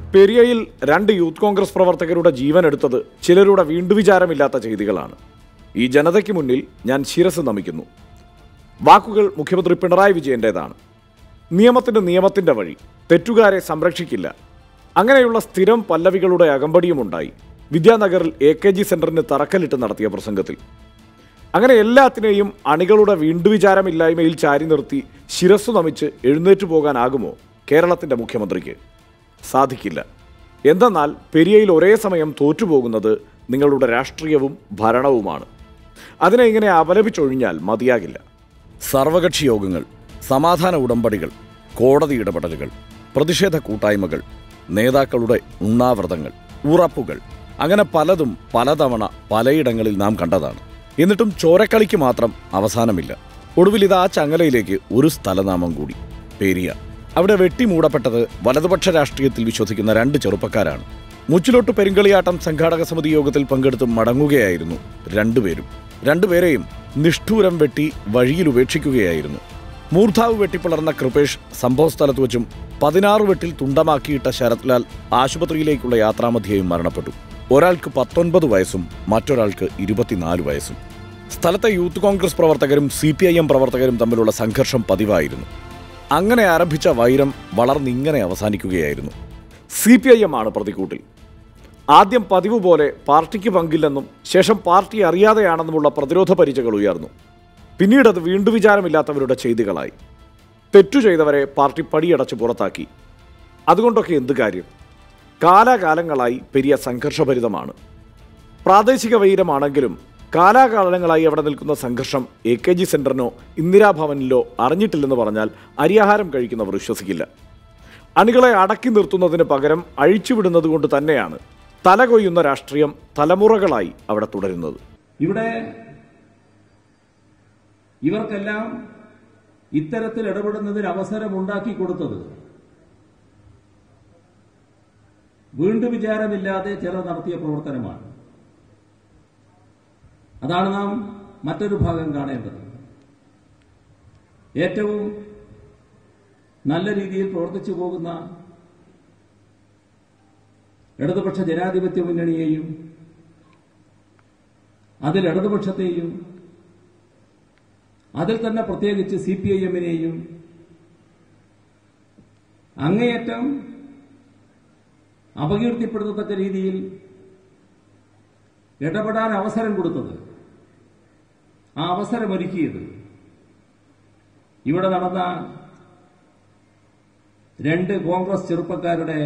പെരിയയിൽ രണ്ട് യൂത്ത് കോൺഗ്രസ് പ്രവർത്തകരുടെ ജീവൻ എടുത്തത് ചിലരുടെ വീണ്ടുവിചാരമില്ലാത്ത ചെയ്തികളാണ് ഈ ജനതയ്ക്ക് മുന്നിൽ ഞാൻ ശിരസ് നമിക്കുന്നു വാക്കുകൾ മുഖ്യമന്ത്രി പിണറായി വിജയൻ്റേതാണ് നിയമത്തിൻ്റെ നിയമത്തിൻ്റെ വഴി തെറ്റുകാരെ സംരക്ഷിക്കില്ല അങ്ങനെയുള്ള സ്ഥിരം പല്ലവികളുടെ അകമ്പടിയുമുണ്ടായി വിദ്യാനഗറിൽ എ കെ ജി സെന്ററിന് തറക്കല്ലിട്ട് നടത്തിയ പ്രസംഗത്തിൽ അങ്ങനെ എല്ലാത്തിനെയും അണികളുടെ വീണ്ടുവിചാരമില്ലായ്മയിൽ ചാരി നിർത്തി ശിരസ്സു നമിച്ച് എഴുന്നേറ്റു പോകാനാകുമോ കേരളത്തിൻ്റെ മുഖ്യമന്ത്രിക്ക് സാധിക്കില്ല എന്തെന്നാൽ പെരിയയിൽ ഒരേ സമയം തോറ്റുപോകുന്നത് നിങ്ങളുടെ രാഷ്ട്രീയവും ഭരണവുമാണ് അതിനെ ഇങ്ങനെ അപലപിച്ചൊഴിഞ്ഞാൽ മതിയാകില്ല സർവകക്ഷി യോഗങ്ങൾ സമാധാന ഉടമ്പടികൾ കോടതി ഇടപെടലുകൾ പ്രതിഷേധ കൂട്ടായ്മകൾ നേതാക്കളുടെ ഉണ്ണാവ്രതങ്ങൾ ഉറപ്പുകൾ അങ്ങനെ പലതും പലതവണ പലയിടങ്ങളിൽ നാം കണ്ടതാണ് എന്നിട്ടും ചോരക്കളിക്ക് മാത്രം അവസാനമില്ല ഒടുവിൽ ഇത് ആ ചങ്ങലയിലേക്ക് ഒരു സ്ഥലനാമം കൂടി പേരിയ അവിടെ വെട്ടിമൂടപ്പെട്ടത് വലതുപക്ഷ രാഷ്ട്രീയത്തിൽ വിശ്വസിക്കുന്ന രണ്ട് ചെറുപ്പക്കാരാണ് മുച്ചിലോട്ട് പെരുങ്കളിയാട്ടം സംഘാടക സമിതി യോഗത്തിൽ പങ്കെടുത്ത് മടങ്ങുകയായിരുന്നു രണ്ടുപേരും രണ്ടുപേരെയും നിഷ്ഠൂരം വെട്ടി വഴിയിൽ ഉപേക്ഷിക്കുകയായിരുന്നു മൂർധാവ് വെട്ടിപ്പിളർന്ന കൃപേഷ് സംഭവസ്ഥലത്ത് വെച്ചും പതിനാറ് വെട്ടിൽ തുണ്ടമാക്കിയിട്ട ശരത്ലാൽ ആശുപത്രിയിലേക്കുള്ള യാത്രാമധ്യേയും മരണപ്പെട്ടു ഒരാൾക്ക് പത്തൊൻപത് വയസ്സും മറ്റൊരാൾക്ക് ഇരുപത്തിനാല് വയസ്സും സ്ഥലത്തെ യൂത്ത് കോൺഗ്രസ് പ്രവർത്തകരും സി പി ഐ എം പ്രവർത്തകരും തമ്മിലുള്ള സംഘർഷം പതിവായിരുന്നു അങ്ങനെ ആരംഭിച്ച വൈരം വളർന്നിങ്ങനെ അവസാനിക്കുകയായിരുന്നു സി പി ഐ എം ആണ് പ്രതിക്കൂട്ടിൽ ആദ്യം പതിവ് പോലെ പാർട്ടിക്ക് പങ്കില്ലെന്നും ശേഷം പാർട്ടി അറിയാതെയാണെന്നുമുള്ള പ്രതിരോധ പരിചകൾ ഉയർന്നു പിന്നീട് അത് വീണ്ടു വിചാരമില്ലാത്തവരുടെ ചെയ്തികളായി തെറ്റു ചെയ്തവരെ പാർട്ടി പടിയടച്ച് പുറത്താക്കി അതുകൊണ്ടൊക്കെ എന്ത് കാര്യം കാലാകാലങ്ങളായി പെരിയ സംഘർഷഭരിതമാണ് പ്രാദേശിക വൈരമാണെങ്കിലും കാലാകാലങ്ങളായി അവിടെ നിൽക്കുന്ന സംഘർഷം എ കെ ജി സെന്ററിനോ ഇന്ദിരാഭവനിലോ അറിഞ്ഞിട്ടില്ലെന്ന് പറഞ്ഞാൽ അരിയാഹാരം കഴിക്കുന്നവർ വിശ്വസിക്കില്ല അണികളെ അടക്കി നിർത്തുന്നതിന് പകരം അഴിച്ചുവിടുന്നത് കൊണ്ട് തന്നെയാണ് തലകൊയ്യുന്ന രാഷ്ട്രീയം തലമുറകളായി അവിടെ തുടരുന്നത് ഇവിടെ ഇവർക്കെല്ലാം ഇത്തരത്തിൽ ഇടപെടുന്നതിന് അവസരം ഉണ്ടാക്കി കൊടുത്തത് വീണ്ടും വിചാരമില്ലാതെ ചിലർ നടത്തിയ പ്രവർത്തനമാണ് അതാണ് നാം മറ്റൊരു ഭാഗം കാണേണ്ടത് ഏറ്റവും നല്ല രീതിയിൽ പ്രവർത്തിച്ചു പോകുന്ന ഇടതുപക്ഷ ജനാധിപത്യ മുന്നണിയെയും അതിൽ ഇടതുപക്ഷത്തെയും അതിൽ തന്നെ പ്രത്യേകിച്ച് സി പി ഐ എമ്മിനെയും അങ്ങേയറ്റം അപകീർത്തിപ്പെടുത്തത്തക്ക രീതിയിൽ ഇടപെടാൻ അവസരം കൊടുത്തത് ആ അവസരമൊരുക്കിയത് ഇവിടെ നടന്ന രണ്ട് കോൺഗ്രസ് ചെറുപ്പക്കാരുടെ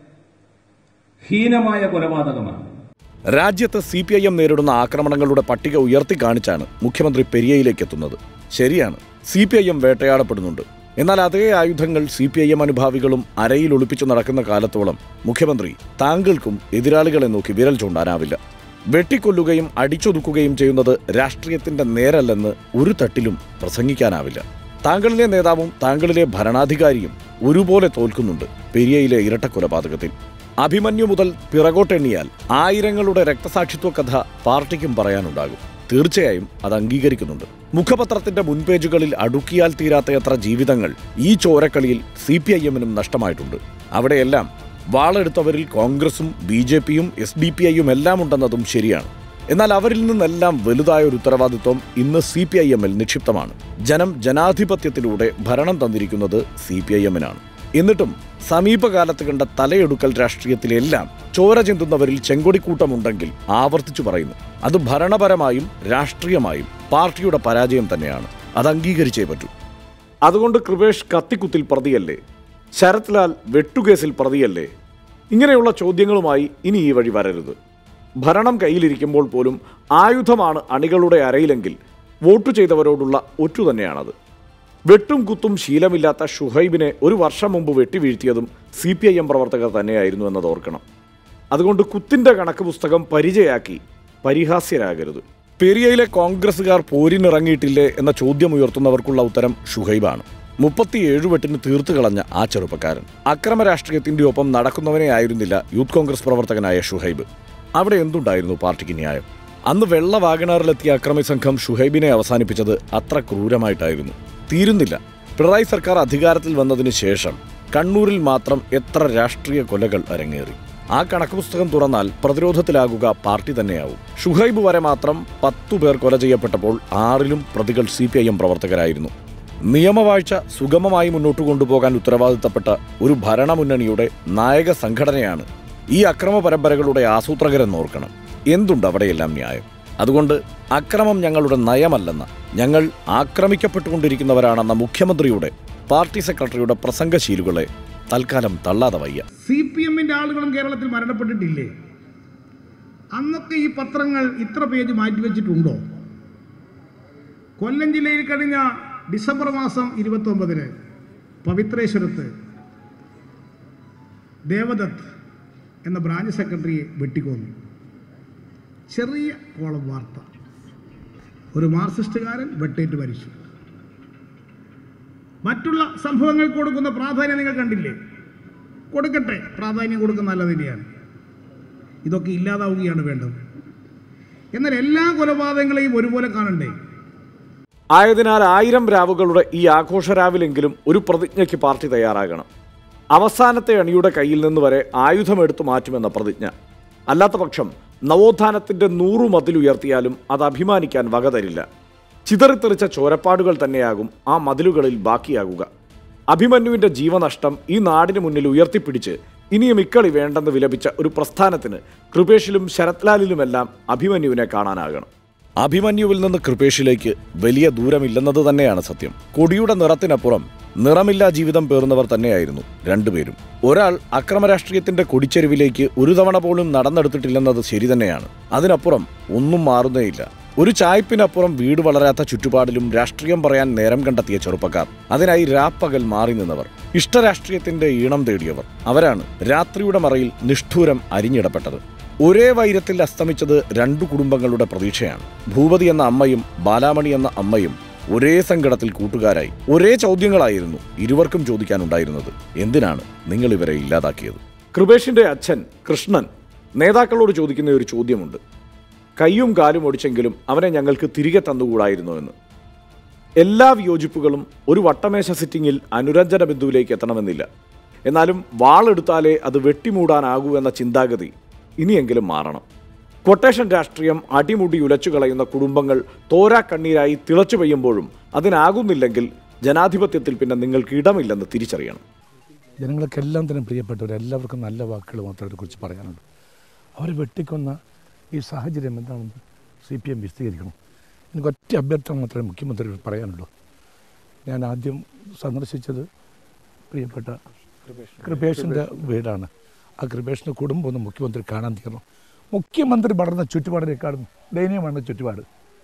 ഹീനമായ കൊലപാതകമാണ് രാജ്യത്ത് സി പി ഐ എം നേരിടുന്ന ആക്രമണങ്ങളുടെ പട്ടിക ഉയർത്തി കാണിച്ചാണ് മുഖ്യമന്ത്രി പെരിയയിലേക്ക് എത്തുന്നത് ശരിയാണ് സി പി ഐ എം വേട്ടയാടപ്പെടുന്നുണ്ട് എന്നാൽ അതേ ആയുധങ്ങൾ സി പി ഐ എം അനുഭാവികളും അരയിൽ ഒളിപ്പിച്ചു നടക്കുന്ന കാലത്തോളം മുഖ്യമന്ത്രി താങ്കൾക്കും എതിരാളികളെ നോക്കി വിരൽ ചൂണ്ടാനാവില്ല വെട്ടിക്കൊല്ലുകയും അടിച്ചൊതുക്കുകയും ചെയ്യുന്നത് രാഷ്ട്രീയത്തിന്റെ നേരല്ലെന്ന് ഒരു തട്ടിലും പ്രസംഗിക്കാനാവില്ല താങ്കളിലെ നേതാവും താങ്കളിലെ ഭരണാധികാരിയും ഒരുപോലെ തോൽക്കുന്നുണ്ട് പെരിയയിലെ ഇരട്ടക്കൊലപാതകത്തിൽ അഭിമന്യു മുതൽ പിറകോട്ടെണ്ണിയാൽ ആയിരങ്ങളുടെ രക്തസാക്ഷിത്വ കഥ പാർട്ടിക്കും പറയാനുണ്ടാകും തീർച്ചയായും അത് അംഗീകരിക്കുന്നുണ്ട് മുഖപത്രത്തിന്റെ മുൻപേജുകളിൽ അടുക്കിയാൽ തീരാത്തയത്ര ജീവിതങ്ങൾ ഈ ചോരക്കളിയിൽ സി പി ഐ എമ്മിനും നഷ്ടമായിട്ടുണ്ട് അവിടെയെല്ലാം വാളെടുത്തവരിൽ കോൺഗ്രസും ബി ജെ പിയും എസ് ഡി പി ഐയും എല്ലാം ഉണ്ടെന്നതും ശരിയാണ് എന്നാൽ അവരിൽ നിന്നെല്ലാം വലുതായ ഒരു ഉത്തരവാദിത്വം ഇന്ന് സി പി ഐ എമ്മിൽ നിക്ഷിപ്തമാണ് ജനം ജനാധിപത്യത്തിലൂടെ ഭരണം തന്നിരിക്കുന്നത് സി പി ഐ എമ്മിനാണ് എന്നിട്ടും സമീപകാലത്ത് കണ്ട തലയെടുക്കൽ രാഷ്ട്രീയത്തിലെല്ലാം ചോര ചിന്തുന്നവരിൽ ചെങ്കൊടിക്കൂട്ടമുണ്ടെങ്കിൽ ആവർത്തിച്ചു പറയുന്നു അത് ഭരണപരമായും രാഷ്ട്രീയമായും പാർട്ടിയുടെ പരാജയം തന്നെയാണ് അത് അംഗീകരിച്ചേ പറ്റൂ അതുകൊണ്ട് കൃപേഷ് കത്തിക്കുത്തിൽ പ്രതിയല്ലേ ശരത് ലാൽ വെട്ടുകേസിൽ പ്രതിയല്ലേ ഇങ്ങനെയുള്ള ചോദ്യങ്ങളുമായി ഇനി ഈ വഴി വരരുത് ഭരണം കയ്യിലിരിക്കുമ്പോൾ പോലും ആയുധമാണ് അണികളുടെ അരയിലെങ്കിൽ വോട്ട് ചെയ്തവരോടുള്ള ഒറ്റു തന്നെയാണത് വെട്ടും കുത്തും ശീലമില്ലാത്ത ഷുഹൈബിനെ ഒരു വർഷം മുമ്പ് വെട്ടിവീഴ്ത്തിയതും സി പി ഐ എം പ്രവർത്തകർ തന്നെയായിരുന്നു എന്നത് ഓർക്കണം അതുകൊണ്ട് കുത്തിന്റെ കണക്ക് പുസ്തകം പരിചയാക്കി പരിഹാസ്യരാകരുത് പെരിയയിലെ കോൺഗ്രസുകാർ പോരിനിറങ്ങിയിട്ടില്ലേ എന്ന ചോദ്യം ഉയർത്തുന്നവർക്കുള്ള ഉത്തരം ഷുഹൈബാണ് മുപ്പത്തിയേഴ് വെട്ടിന് തീർത്തു കളഞ്ഞ ആ ചെറുപ്പക്കാരൻ അക്രമ രാഷ്ട്രീയത്തിന്റെ ഒപ്പം നടക്കുന്നവനെ ആയിരുന്നില്ല യൂത്ത് കോൺഗ്രസ് പ്രവർത്തകനായ ഷുഹൈബ് അവിടെ എന്തുണ്ടായിരുന്നു പാർട്ടിക്ക് ന്യായം അന്ന് വെള്ള വാഗണറിലെത്തിയ അക്രമി സംഘം ഷുഹൈബിനെ അവസാനിപ്പിച്ചത് അത്ര ക്രൂരമായിട്ടായിരുന്നു തീരുന്നില്ല പിണറായി സർക്കാർ അധികാരത്തിൽ വന്നതിന് ശേഷം കണ്ണൂരിൽ മാത്രം എത്ര രാഷ്ട്രീയ കൊലകൾ അരങ്ങേറി ആ കണക്ക് പുസ്തകം തുറന്നാൽ പ്രതിരോധത്തിലാകുക പാർട്ടി തന്നെയാവും ഷുഹൈബ് വരെ മാത്രം പത്തു പേർ കൊല ചെയ്യപ്പെട്ടപ്പോൾ ആറിലും പ്രതികൾ സി പി ഐ എം പ്രവർത്തകരായിരുന്നു നിയമവാഴ്ച സുഗമമായി മുന്നോട്ട് കൊണ്ടുപോകാൻ ഉത്തരവാദിത്തപ്പെട്ട ഒരു ഭരണമുന്നണിയുടെ നായക സംഘടനയാണ് ഈ അക്രമ പരമ്പരകളുടെ ആസൂത്രകരെന്ന് ഓർക്കണം എന്തുണ്ട് അവിടെയെല്ലാം ന്യായം അതുകൊണ്ട് അക്രമം ഞങ്ങളുടെ നയമല്ലെന്ന ഞങ്ങൾ ആക്രമിക്കപ്പെട്ടുകൊണ്ടിരിക്കുന്നവരാണെന്ന മുഖ്യമന്ത്രിയുടെ പാർട്ടി സെക്രട്ടറിയുടെ പ്രസംഗശീലുകളെ തൽക്കാലം തള്ളാതെ വയ്യ സി പി എമ്മിൻ്റെ ആളുകളും കേരളത്തിൽ മരണപ്പെട്ടിട്ടില്ലേ അന്നൊക്കെ ഈ പത്രങ്ങൾ ഇത്ര പേജ് മാറ്റിവെച്ചിട്ടുണ്ടോ കൊല്ലം ജില്ലയിൽ കഴിഞ്ഞ ഡിസംബർ മാസം ഇരുപത്തൊമ്പതിന് പവിത്രേശ്വരത്ത് ദേവദത്ത് എന്ന ബ്രാഞ്ച് സെക്രട്ടറിയെ വെട്ടിക്കൊന്നു ചെറിയ കോളം വാർത്ത ഒരു മാർക്സിസ്റ്റുകാരൻ വെട്ടേറ്റ് മരിച്ചു മറ്റുള്ള സംഭവങ്ങൾക്ക് കൊടുക്കുന്ന പ്രാധാന്യം നിങ്ങൾ കണ്ടില്ലേ കൊടുക്കട്ടെ പ്രാധാന്യം കൊടുക്കുന്ന നല്ലത് തന്നെയാണ് ഇതൊക്കെ ഇല്ലാതാവുകയാണ് വേണ്ടത് എന്നാൽ എല്ലാ കൊലപാതകങ്ങളെയും ഒരുപോലെ കാണണ്ടേ ആയതിനാൽ ആയിരം രാവുകളുടെ ഈ ആഘോഷരാവിലെങ്കിലും ഒരു പ്രതിജ്ഞയ്ക്ക് പാർട്ടി തയ്യാറാകണം അവസാനത്തെ അണിയുടെ കയ്യിൽ നിന്ന് വരെ ആയുധമെടുത്തു മാറ്റുമെന്ന പ്രതിജ്ഞ അല്ലാത്ത പക്ഷം നവോത്ഥാനത്തിന്റെ നൂറു മതിലുയർത്തിയാലും അത് അഭിമാനിക്കാൻ വക തരില്ല ചിതറിത്തെറിച്ച ചോരപ്പാടുകൾ തന്നെയാകും ആ മതിലുകളിൽ ബാക്കിയാകുക അഭിമന്യുവിന്റെ ജീവനഷ്ടം ഈ നാടിന് മുന്നിൽ ഉയർത്തിപ്പിടിച്ച് ഇനിയും ഇക്കളി വേണ്ടെന്ന് വിലപിച്ച ഒരു പ്രസ്ഥാനത്തിന് കൃപേഷിലും ശരത്ലാലിലുമെല്ലാം അഭിമന്യുവിനെ കാണാനാകണം അഭിമന്യുവിൽ നിന്ന് കൃപേഷിലേക്ക് വലിയ ദൂരമില്ലെന്നത് തന്നെയാണ് സത്യം കൊടിയുടെ നിറത്തിനപ്പുറം നിറമില്ലാ ജീവിതം പേറുന്നവർ തന്നെയായിരുന്നു രണ്ടുപേരും ഒരാൾ അക്രമരാഷ്ട്രീയത്തിന്റെ കൊടിച്ചെരുവിലേക്ക് ഒരു തവണ പോലും നടന്നെടുത്തിട്ടില്ലെന്നത് ശരി തന്നെയാണ് അതിനപ്പുറം ഒന്നും മാറുന്നേയില്ല ഒരു ചായ്പിനപ്പുറം വീട് വളരാത്ത ചുറ്റുപാടിലും രാഷ്ട്രീയം പറയാൻ നേരം കണ്ടെത്തിയ ചെറുപ്പക്കാർ അതിനായി രാപ്പകൽ മാറി നിന്നവർ ഇഷ്ടരാഷ്ട്രീയത്തിന്റെ ഈണം തേടിയവർ അവരാണ് രാത്രിയുടെ മറയിൽ നിഷ്ഠൂരം അരിഞ്ഞിടപ്പെട്ടത് ഒരേ വൈരത്തിൽ അസ്തമിച്ചത് രണ്ടു കുടുംബങ്ങളുടെ പ്രതീക്ഷയാണ് ഭൂപതി എന്ന അമ്മയും ബാലാമണി എന്ന അമ്മയും ഒരേ സങ്കടത്തിൽ കൂട്ടുകാരായി ഒരേ ചോദ്യങ്ങളായിരുന്നു ഇരുവർക്കും ചോദിക്കാനുണ്ടായിരുന്നത് എന്തിനാണ് നിങ്ങൾ ഇവരെ ഇല്ലാതാക്കിയത് കൃപേഷിന്റെ അച്ഛൻ കൃഷ്ണൻ നേതാക്കളോട് ചോദിക്കുന്ന ഒരു ചോദ്യമുണ്ട് കയ്യും കാലും ഒടിച്ചെങ്കിലും അവനെ ഞങ്ങൾക്ക് തിരികെ തന്നുകൂടായിരുന്നു എന്ന് എല്ലാ വിയോജിപ്പുകളും ഒരു വട്ടമേശ സിറ്റിംഗിൽ അനുരഞ്ജന ബിന്ദുവിലേക്ക് എത്തണമെന്നില്ല എന്നാലും വാളെടുത്താലേ അത് വെട്ടിമൂടാനാകൂ എന്ന ചിന്താഗതി ഇനിയെങ്കിലും മാറണം കൊട്ടേഷൻ രാഷ്ട്രീയം അടിമുടി ഉലച്ചു കളയുന്ന കുടുംബങ്ങൾ തോരാ കണ്ണീരായി തിളച്ചു പെയ്യുമ്പോഴും അതിനാകുന്നില്ലെങ്കിൽ ജനാധിപത്യത്തിൽ പിന്നെ നിങ്ങൾക്ക് ഇടമില്ലെന്ന് തിരിച്ചറിയണം ജനങ്ങൾക്കെല്ലാം തന്നെ പ്രിയപ്പെട്ടവർ എല്ലാവർക്കും നല്ല വാക്കുകൾ മാത്രമേ അവരെക്കുറിച്ച് പറയാനുള്ളൂ അവരെ വെട്ടിക്കൊന്ന ഈ സാഹചര്യം എന്താണെന്ന് സി പി എം വിശദീകരിക്കണം എനിക്ക് ഒറ്റ അഭ്യർത്ഥന മാത്രമേ മുഖ്യമന്ത്രി പറയാനുള്ളൂ ഞാൻ ആദ്യം സന്ദർശിച്ചത് പ്രിയപ്പെട്ട കൃപേഷിൻ്റെ വീടാണ് ആ കൃപേഷിൻ്റെ കുടുംബം ഒന്ന് മുഖ്യമന്ത്രി കാണാൻ തീർന്നു മുഖ്യമന്ത്രി വളർന്ന ചുറ്റുപാടിനേക്കാളും ദയനീയമാണ് ചുറ്റുപാട്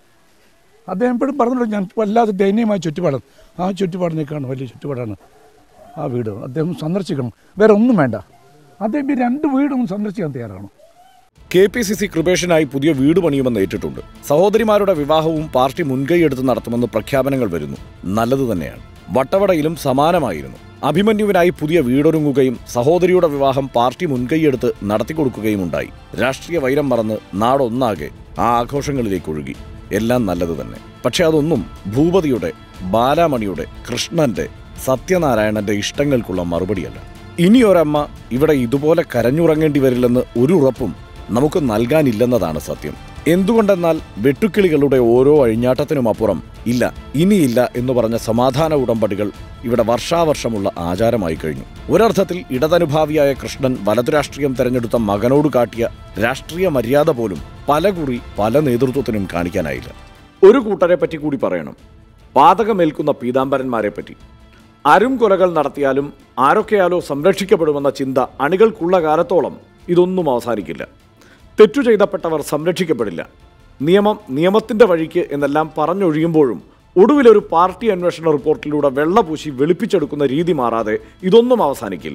അദ്ദേഹം എപ്പോഴും പറഞ്ഞല്ലോ ഞാൻ വല്ലാതെ ദയനീയമായ ചുറ്റുപാടാണ് ആ ചുറ്റുപാടിനേക്കാളും വലിയ ചുറ്റുപാടാണ് ആ വീട് അദ്ദേഹം സന്ദർശിക്കണം വേറെ ഒന്നും വേണ്ട അദ്ദേഹം ഈ രണ്ട് വീടും സന്ദർശിക്കാൻ തയ്യാറാണ് കെ പി സി സി കൃപേഷനായി പുതിയ വീട് പണിയുമെന്ന് ഏറ്റിട്ടുണ്ട് സഹോദരിമാരുടെ വിവാഹവും പാർട്ടി മുൻകൈയെടുത്ത് നടത്തുമെന്ന് പ്രഖ്യാപനങ്ങൾ വരുന്നു നല്ലത് തന്നെയാണ് വട്ടവടയിലും സമാനമായിരുന്നു അഭിമന്യുവിനായി പുതിയ വീടൊരുങ്ങുകയും സഹോദരിയുടെ വിവാഹം പാർട്ടി മുൻകൈയെടുത്ത് നടത്തിക്കൊടുക്കുകയും ഉണ്ടായി രാഷ്ട്രീയ വൈരം മറന്ന് നാടൊന്നാകെ ആ ആഘോഷങ്ങളിലേക്ക് ഒഴുകി എല്ലാം നല്ലത് തന്നെ പക്ഷെ അതൊന്നും ഭൂപതിയുടെ ബാലാമണിയുടെ കൃഷ്ണന്റെ സത്യനാരായണന്റെ ഇഷ്ടങ്ങൾക്കുള്ള മറുപടിയല്ല ഇനിയൊരമ്മ ഇവിടെ ഇതുപോലെ കരഞ്ഞുറങ്ങേണ്ടി വരില്ലെന്ന് ഒരു ഉറപ്പും നമുക്ക് നൽകാനില്ലെന്നതാണ് സത്യം എന്തുകൊണ്ടെന്നാൽ വെട്ടുക്കിളികളുടെ ഓരോ അഴിഞ്ഞാട്ടത്തിനുമപ്പുറം ഇല്ല ഇനിയില്ല എന്ന് പറഞ്ഞ സമാധാന ഉടമ്പടികൾ ഇവിടെ വർഷാവർഷമുള്ള ആചാരമായി കഴിഞ്ഞു ഒരർത്ഥത്തിൽ ഇടതനുഭാവിയായ കൃഷ്ണൻ വലതു രാഷ്ട്രീയം തെരഞ്ഞെടുത്ത മകനോട് കാട്ടിയ രാഷ്ട്രീയ മര്യാദ പോലും പലകുറി പല നേതൃത്വത്തിനും കാണിക്കാനായില്ല ഒരു കൂട്ടരെ പറ്റി കൂടി പറയണം പാതകമേൽക്കുന്ന പീതാംബരന്മാരെ പറ്റി അരും കൊലകൾ നടത്തിയാലും ആരൊക്കെയാലോ സംരക്ഷിക്കപ്പെടുമെന്ന ചിന്ത അണികൾക്കുള്ള കാലത്തോളം ഇതൊന്നും അവസാനിക്കില്ല തെറ്റു ചെയ്തപ്പെട്ടവർ സംരക്ഷിക്കപ്പെടില്ല നിയമം നിയമത്തിന്റെ വഴിക്ക് എന്നെല്ലാം പറഞ്ഞൊഴിയുമ്പോഴും ഒടുവിലൊരു പാർട്ടി അന്വേഷണ റിപ്പോർട്ടിലൂടെ വെള്ളപൂശി വെളുപ്പിച്ചെടുക്കുന്ന രീതി മാറാതെ ഇതൊന്നും അവസാനിക്കില്ല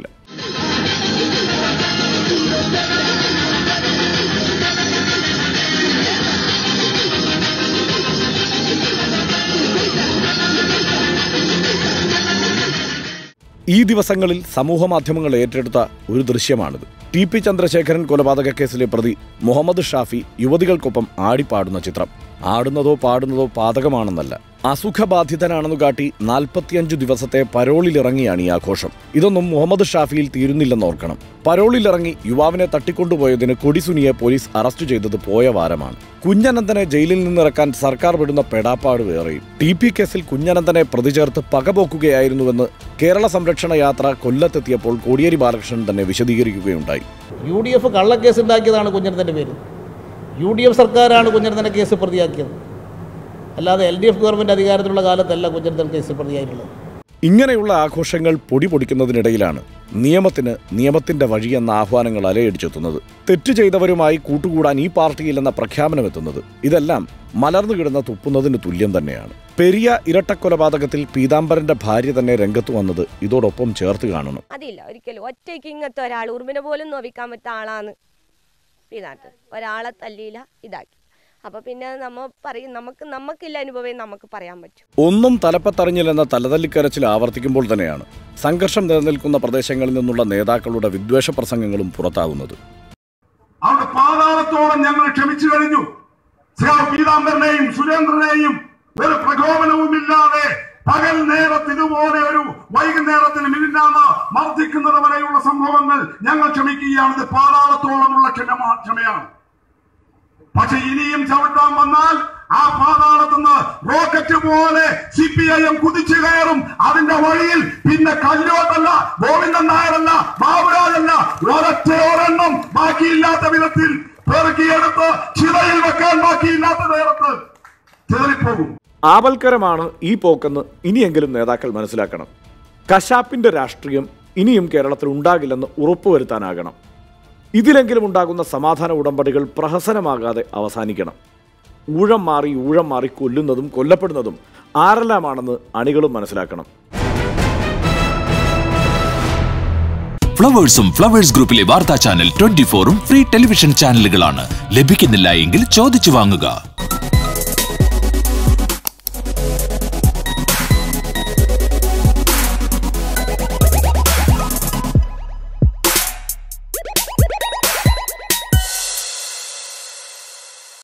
ഈ ദിവസങ്ങളിൽ സമൂഹ മാധ്യമങ്ങൾ ഏറ്റെടുത്ത ഒരു ദൃശ്യമാണിത് ടി പി ചന്ദ്രശേഖരൻ കൊലപാതക കേസിലെ പ്രതി മുഹമ്മദ് ഷാഫി യുവതികൾക്കൊപ്പം ആടിപ്പാടുന്ന ചിത്രം ആടുന്നതോ പാടുന്നതോ പാതകമാണെന്നല്ല അസുഖബാധിതനാണെന്നു കാട്ടി നാൽപ്പത്തിയഞ്ചു ദിവസത്തെ പരോളിലിറങ്ങിയാണ് ഈ ആഘോഷം ഇതൊന്നും മുഹമ്മദ് ഷാഫിയിൽ തീരുന്നില്ലെന്ന് ഓർക്കണം പരോളിലിറങ്ങി യുവാവിനെ തട്ടിക്കൊണ്ടുപോയതിന് കൊടിസുനിയെ പോലീസ് അറസ്റ്റ് ചെയ്തത് പോയ വാരമാണ് കുഞ്ഞനന്തനെ ജയിലിൽ നിന്നിറക്കാൻ സർക്കാർ വിടുന്ന പെടാപ്പാട് വേറെയും ടി പി കേസിൽ കുഞ്ഞനന്തനെ പ്രതി ചേർത്ത് പകപോക്കുകയായിരുന്നുവെന്ന് കേരള സംരക്ഷണ യാത്ര കൊല്ലത്തെത്തിയപ്പോൾ കോടിയേരി ബാലകൃഷ്ണൻ തന്നെ വിശദീകരിക്കുകയുണ്ടായി യു ഡി എഫ് കള്ളക്കേസ് ഉണ്ടാക്കിയതാണ് കുഞ്ഞനന്തൻ്റെ പേര് യു ഡി എഫ് സർക്കാരാണ് കുഞ്ഞനന്തൻ്റെ കേസ് പ്രതിയാക്കിയത് അല്ലാതെ എൽ ഡി എഫ് ഗവൺമെൻറ് അധികാരത്തിലുള്ള കാലത്തല്ല കുഞ്ഞനന്തൻ കേസ് പ്രതിയായിട്ടുള്ളത് ഇങ്ങനെയുള്ള ആഘോഷങ്ങൾ പൊടി പൊടിക്കുന്നതിനിടയിലാണ് നിയമത്തിന് നിയമത്തിന്റെ വഴി എന്ന ആഹ്വാനങ്ങൾ അലയടിച്ചെത്തുന്നത് തെറ്റ് ചെയ്തവരുമായി കൂട്ടുകൂടാൻ ഈ പാർട്ടിയില്ലെന്ന പ്രഖ്യാപനമെത്തുന്നത് ഇതെല്ലാം മലർന്നു കിടന്ന തുപ്പുന്നതിന് തുല്യം തന്നെയാണ് പെരിയ ഇരട്ടക്കൊലപാതകത്തിൽ പീതാംബരന്റെ ഭാര്യ തന്നെ രംഗത്ത് വന്നത് ഇതോടൊപ്പം ചേർത്ത് കാണണം അതില്ല ഒരിക്കലും ഒറ്റയ്ക്ക് ഇങ്ങനത്തെ ഒരാൾ ഉറുമ്പിനെ പോലും നോവിക്കാൻ പറ്റുന്ന ആളാണ് ഇതിനകത്ത് ഒരാളെ തല്ലിയില്ല ഇതാക്കി അപ്പൊ പിന്നെ നമ്മ പറയും നമുക്ക് നമുക്കില്ല അനുഭവം നമുക്ക് പറയാൻ പറ്റും ഒന്നും തലപ്പത്തറിഞ്ഞില്ലെന്ന തലതല്ലിക്കരച്ചിൽ ആവർത്തിക്കുമ്പോൾ തന്നെയാണ് സംഘർഷം നിലനിൽക്കുന്ന പ്രദേശങ്ങളിൽ നിന്നുള്ള നേതാക്കളുടെ വിദ്വേഷ പ്രസംഗങ്ങളും പുറത്താകുന്നത് അവിടെ പാതാളത്തോളം ഞങ്ങൾ ക്ഷമിച്ചു കഴിഞ്ഞു ശ്രീ പീതാംബരനെയും സുരേന്ദ്രനെയും ഒരു പ്രകോപനവുമില്ലാതെ പകൽ നേരത്ത് ഇതുപോലെ ഒരു വൈകുന്നേരത്തിന് മിനിഞ്ഞാന്ന് മർദ്ദിക്കുന്നത് വരെയുള്ള സംഭവങ്ങൾ ഞങ്ങൾ ക്ഷമിക്കുകയാണ് ഇത് പാതാളത്തോളമുള്ള ക്ഷമ ക്ഷമയാണ് പക്ഷെ ഇനിയും ചവിട്ടാൻ വന്നാൽ ആ പാതാളത്തുനിന്ന് റോക്കറ്റ് പോലെ സി പി ഐ എം കുതിച്ചു കയറും അതിന്റെ വഴിയിൽ പിന്നെ കല്ലോട്ടല്ല ഗോവിന്ദൻ നായരല്ല ബാബുരാജല്ല ഒരൊറ്റ ഒരെണ്ണം ബാക്കിയില്ലാത്ത വിധത്തിൽ പെറുക്കിയെടുത്ത് ചിതയിൽ വെക്കാൻ ബാക്കിയില്ലാത്ത നേരത്ത് ചിതറിപ്പോകും ആപൽക്കരമാണ് ഈ പോക്കെന്ന് ഇനിയെങ്കിലും നേതാക്കൾ മനസ്സിലാക്കണം കശാപ്പിന്റെ രാഷ്ട്രീയം ഇനിയും കേരളത്തിൽ ഉണ്ടാകില്ലെന്ന് ഉറപ്പുവരുത്താനാകണം ഇതിലെങ്കിലും ഉണ്ടാകുന്ന സമാധാന ഉടമ്പടികൾ പ്രഹസനമാകാതെ അവസാനിക്കണം ഊഴം മാറി ഊഴം മാറി കൊല്ലുന്നതും കൊല്ലപ്പെടുന്നതും ആരെല്ലാമാണെന്ന് അണികളും മനസ്സിലാക്കണം ഫ്ലവേഴ്സും ഫ്ലവേഴ്സ് ഗ്രൂപ്പിലെ വാർത്താ ചാനൽ ട്വന്റി ഫോറും ഫ്രീ ടെലിവിഷൻ ചാനലുകളാണ് ലഭിക്കുന്നില്ല എങ്കിൽ ചോദിച്ചു വാങ്ങുക